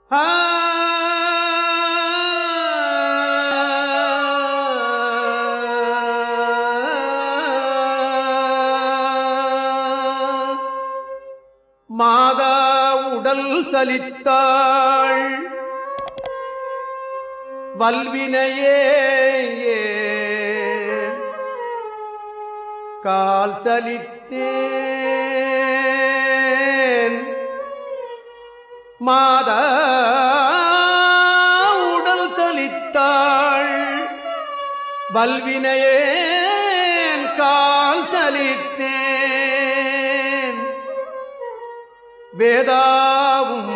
மாதா உடல் சலித்தாள் வல்வினையே கால் சலித்தேன் மாதா உடல் தளித்தாள் வல்வினையேன் கால் தளித்தேன் வேதாவும்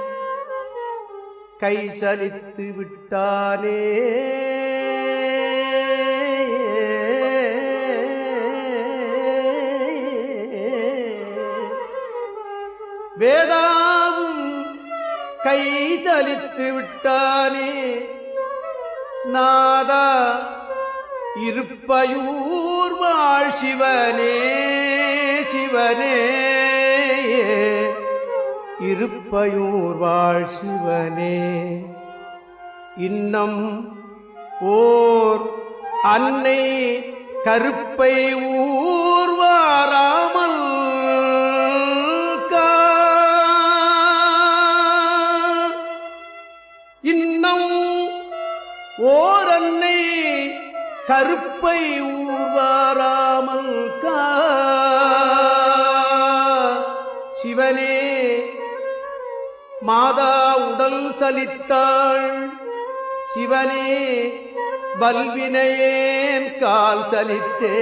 கை சலித்து விட்டானே வேதாவும் கை தலித்து விட்டானே நாதா இருப்பயூர் வாழ் சிவனே சிவனே இருப்பயூர் வாழ் சிவனே இன்னம் ஓர் அன்னை கருப்பை ஊர் வாராமல் கா இன்னம் ஓர் அன்னை கருப்பை ஊர்வாராமல் கா சிவனே மாதா உடல் சலித்தாள் சிவனே பல்வினையேன் கால் சலித்தே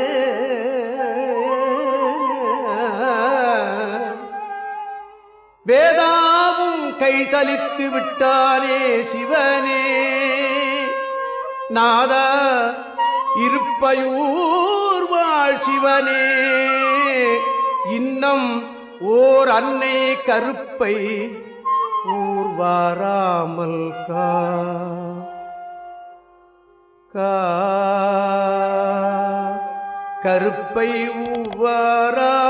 வேதாவும் கை சலித்து விட்டானே சிவனே நாதா இருப்பயூர் வாழ் சிவனே இன்னம் ஓர் அன்னை கருப்பை ஊர் வாராமல் கா கா கருப்பை ஊர் வாரா